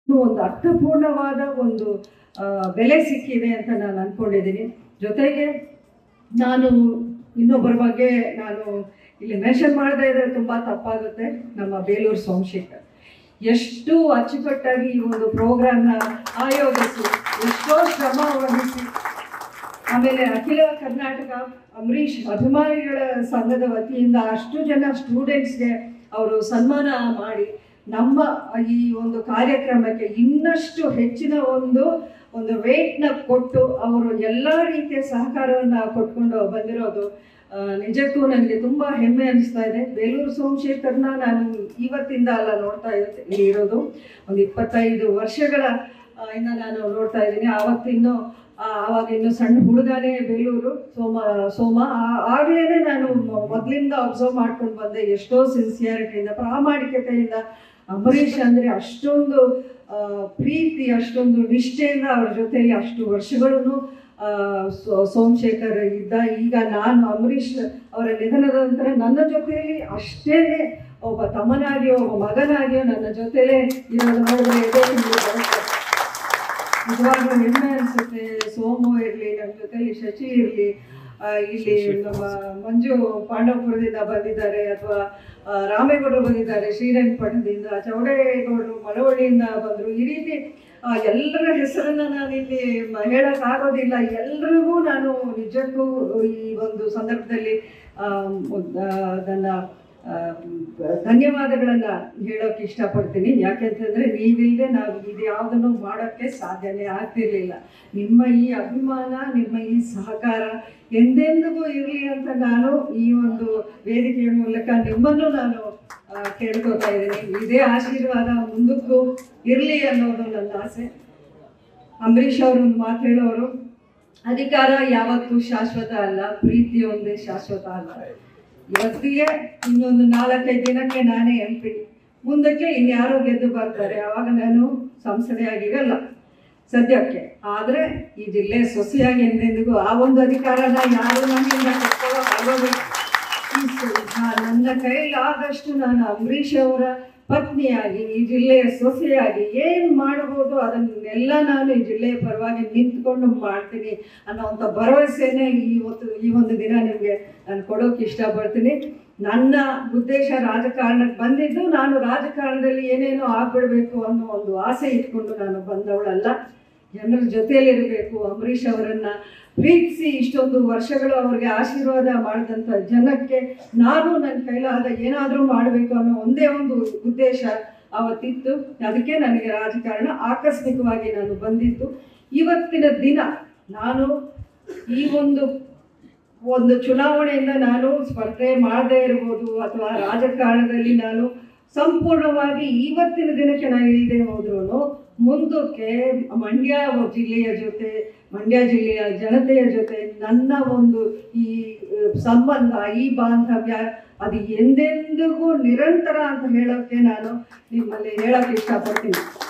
ಒಂದು ಅರ್ಥಪೂರ್ಣವಾದ ಒಂದು ಆ, ಬೆಲೆ ಸಿಕ್ಕಿದೆ ಅಂತ ನಾನು ಅಂದ್ಕೊಂಡಿದ್ದೀನಿ ಜೊತೆಗೆ ನಾನು ಇನ್ನೊಬ್ಬರ ಬಗ್ಗೆ ನಾನು ಇಲ್ಲಿ ಮೆನ್ಷನ್ ಮಾಡದೇ ಇದ್ರೆ ತುಂಬ ತಪ್ಪಾಗುತ್ತೆ ನಮ್ಮ ಬೇಲೂರು ಸೋಮಶೇಖರ್ ಎಷ್ಟು ಅಚ್ಚುಕಟ್ಟಾಗಿ ಈ ಒಂದು ಪ್ರೋಗ್ರಾಮ್ನ ಆಯೋಜಿಸಿ ಎಷ್ಟೋ ಶ್ರಮ ವಹಿಸಿ ಆಮೇಲೆ ಅಖಿಲ ಕರ್ನಾಟಕ ಅಂಬರೀಷ್ ಅಭಿಮಾನಿಗಳ ಸಂಘದ ವತಿಯಿಂದ ಅಷ್ಟು ಜನ ಸ್ಟೂಡೆಂಟ್ಸ್ಗೆ ಅವರು ಸನ್ಮಾನ ಮಾಡಿ ನಮ್ಮ ಈ ಒಂದು ಕಾರ್ಯಕ್ರಮಕ್ಕೆ ಇನ್ನಷ್ಟು ಹೆಚ್ಚಿನ ಒಂದು ಒಂದು ವೇಟ್ನ ಕೊಟ್ಟು ಅವರು ಎಲ್ಲ ರೀತಿಯ ಸಹಕಾರವನ್ನು ಕೊಟ್ಕೊಂಡು ಬಂದಿರೋದು ಆ, ನಿಜಕ್ಕೂ ನನಗೆ ತುಂಬ ಹೆಮ್ಮೆ ಅನಿಸ್ತಾ ಇದೆ ಬೇಲೂರು ಸೋಮಶೇಖರ್ನ ನಾನು ಇವತ್ತಿಂದ ಅಲ್ಲ ನೋಡ್ತಾ ಇರುತ್ತೆ ಇಲ್ಲಿ ಇರೋದು ಒಂದು ಇಪ್ಪತ್ತೈದು ವರ್ಷಗಳ ಆ, ಇಂದ ನಾನು ನೋಡ್ತಾ ಇದ್ದೀನಿ ಆವತ್ತಿನ್ನು ಆ, ಆವಾಗ ಇನ್ನು ಸಣ್ಣ ಹುಡುಗನೇ ಬೇಲೂರು ಸೋಮ ಸೋಮ ಆ- ಆಗ್ಲೇನೆ ನಾನು ಮ- ಮೊದ್ಲಿಂದ ಅಬ್ಸರ್ವ್ ಮಾಡ್ಕೊಂಡು ಬಂದೆ ಎಷ್ಟೋ ಸಿನ್ಸಿಯಾರಿಟಿಯಿಂದ ಪ್ರಾಮಾಣಿಕತೆಯಿಂದ ಅಂಬರೀಷ್ ಅಂದರೆ ಅಷ್ಟೊಂದು ಆ, ಪ್ರೀತಿ ಅಷ್ಟೊಂದು ನಿಷ್ಠೆಯಿಂದ ಅವ್ರ ಜೊತೆಲಿ ಅಷ್ಟು ವರ್ಷಗಳನ್ನು ಆ, ಸೋ- ಸೋಮಶೇಖರ್ ಇದ್ದ ಈಗ ನಾನು ಅಂಬರೀಷ್ ಅವರ ನಿಧನದ ನಂತರ ನನ್ನ ಜೊತೆಯಲ್ಲಿ ಅಷ್ಟೇನೆ ಒಬ್ಬ ತಮ್ಮನಾಗಿಯೋ ಒಬ್ಬ ಮಗನಾಗಿಯೋ ನನ್ನ ಜೊತೆಲೇ ಇರೋದು ನೋಡಿದ್ರೆ ಎದೆ ತುಂಬಿ ಬರುತ್ತೆ. ನಿಜವಾಗ್ಲೂ ಹೆಮ್ಮೆ ಅನಿಸುತ್ತೆ ಸೋಮು ಇರಲಿ ನಮ್ಮ ಜೊತೆಲಿ ಶಶಿ ಇರಲಿ ಇಲ್ಲಿ ನಮ್ಮ ಮಂಜು ಪಾಂಡವಪುರದಿಂದ ಬಂದಿದ್ದಾರೆ ಅಥವಾ ರಾಮೇಗೌಡರು ಬಂದಿದ್ದಾರೆ ಶ್ರೀರಂಗಪಟ್ಟಣದಿಂದ ಚೌಡೇಗೌಡರು ಮಳವಳ್ಳಿಯಿಂದ ಬಂದರು ಈ ರೀತಿ ಆ, ಎಲ್ಲರ ಹೆಸರನ್ನ ನಾನು ಇಲ್ಲಿ ಮ- ಹೇಳಕ್ಕಾಗೋದಿಲ್ಲ ಎಲ್ರಿಗೂ ನಾನು ನಿಜಕ್ಕೂ ಈ ಒಂದು ಸಂದರ್ಭದಲ್ಲಿ ಆ, ಆ, ನನ್ನ ಆ, ಧನ್ಯವಾದಗಳನ್ನು ಹೇಳೋಕೆ ಇಷ್ಟಪಡ್ತೀನಿ ಯಾಕೆಂತಂದರೆ ನೀವಿಲ್ಲದೆ ನಾವು ಇದು ಯಾವುದನ್ನು ಮಾಡೋಕ್ಕೆ ಸಾಧ್ಯನೇ ಆಗ್ತಿರ್ಲಿಲ್ಲ ನಿಮ್ಮ ಈ ಅಭಿಮಾನ ನಿಮ್ಮ ಈ ಸಹಕಾರ ಎಂದೆಂದಿಗೂ ಇರಲಿ ಅಂತ ನಾನು ಈ ಒಂದು ವೇದಿಕೆಯ ಮೂಲಕ ನಿಮ್ಮನ್ನು ನಾನು ಆ, ಕೇಳ್ಕೊತಾ ಇದ್ದೀನಿ ಇದೇ ಆಶೀರ್ವಾದ ಮುಂದಕ್ಕೂ ಇರಲಿ ಅನ್ನೋದು ನನ್ನ ಆಸೆ ಅಂಬರೀಷ್ ಅವರು ಒಂದು ಮಾತು ಹೇಳೋರು ಅಧಿಕಾರ ಯಾವತ್ತೂ ಶಾಶ್ವತ ಅಲ್ಲ ಪ್ರೀತಿ ಒಂದೇ ಶಾಶ್ವತ ಅಲ್ಲ ಇವತ್ತಿಗೆ ಇನ್ನೊಂದು ನಾಲ್ಕೈದು ದಿನಕ್ಕೆ ನಾನೇ ಎಂ ಪಿ ಮುಂದಕ್ಕೆ ಇನ್ಯಾರೋ ಗೆದ್ದು ಬರ್ತಾರೆ ಆವಾಗ ನಾನು ಸಂಸದೆಯಾಗಿರಲ್ಲ ಸದ್ಯಕ್ಕೆ ಆದರೆ ಈ ಜಿಲ್ಲೆ ಸೊಸೆಯಾಗಿ ಎಂದೆಂದಿಗೂ ಆ ಒಂದು ಅಧಿಕಾರನ ಯಾರು ನನ್ನಿಂದ ಕಿತ್ಕೊಳ್ಳೋಕೆ ಆಗೋದಿಲ್ಲ ಈ ಸ- ನಾ- ನನ್ನ ಕೈಲಾದಷ್ಟು ನಾನು ಅಂಬರೀಷ್ ಅವರ ಪತ್ನಿಯಾಗಿ ಈ ಜಿಲ್ಲೆಯ ಸೊಸೆಯಾಗಿ ಏನು ಮಾಡಬಹುದು ಅದನ್ನೆಲ್ಲ ನಾನು ಈ ಜಿಲ್ಲೆಯ ಪರವಾಗಿ ನಿಂತ್ಕೊಂಡು ಮಾಡ್ತೀನಿ ಅನ್ನೋವಂಥ ಭರವಸೆನೇ ಇವತ್ತು ಈ ಒಂದು ದಿನ ನಿಮಗೆ ನಾನು ಕೊಡೋಕೆ ಇಷ್ಟಪಡ್ತೀನಿ ನನ್ನ ಉದ್ದೇಶ ರಾಜಕಾರಣಕ್ಕೆ ಬಂದಿದ್ದು ನಾನು ರಾಜಕಾರಣದಲ್ಲಿ ಏನೇನೋ ಆಗ್ಬಿಡ್ಬೇಕು ಅನ್ನೋ ಒಂದು ಆಸೆ ಇಟ್ಕೊಂಡು ನಾನು ಬಂದವಳಲ್ಲ ಜನರ ಜೊತೆಯಲ್ಲಿರಬೇಕು ಅಂಬರೀಷ್ ಅವರನ್ನ ಪ್ರೀತಿಸಿ ಇಷ್ಟೊಂದು ವರ್ಷಗಳು ಅವ್ರಿಗೆ ಆಶೀರ್ವಾದ ಮಾಡಿದಂಥ ಜನಕ್ಕೆ ನಾನು ನನ್ನ ಕೈಲಾದ ಏನಾದರೂ ಮಾಡಬೇಕು ಅನ್ನೋ ಒಂದೇ ಒಂದು ಉದ್ದೇಶ ಅವತ್ತಿತ್ತು ಅದಕ್ಕೆ ನನಗೆ ರಾಜಕಾರಣ ಆಕಸ್ಮಿಕವಾಗಿ ನಾನು ಬಂದಿದ್ದು ಇವತ್ತಿನ ದಿನ ನಾನು ಈ ಒಂದು ಒಂದು ಚುನಾವಣೆಯಿಂದ ನಾನು ಸ್ಪರ್ಧೆ ಮಾಡದೇ ಇರ್ಬೋದು ಅಥವಾ ರಾಜಕಾರಣದಲ್ಲಿ ನಾನು ಸಂಪೂರ್ಣವಾಗಿ ಇವತ್ತಿನ ದಿನಕ್ಕೆ ನಾನು ಇಲ್ಲದೆ ಹೋದ್ರೂ ಮುಂದಕ್ಕೆ ಮಂಡ್ಯ ಜಿಲ್ಲೆಯ ಜೊತೆ ಮಂಡ್ಯ ಜಿಲ್ಲೆಯ ಜನತೆಯ ಜೊತೆ ನನ್ನ ಒಂದು ಈ ಅಹ್, ಸಂಬಂಧ ಈ ಬಾಂಧವ್ಯ ಅದು ಎಂದೆಂದಿಗೂ ನಿರಂತರ ಅಂತ ಹೇಳೋಕ್ಕೆ ನಾನು ನಿಮ್ಮಲ್ಲಿ ಹೇಳೋಕ್ಕೆ ಇಷ್ಟಪಡ್ತೀನಿ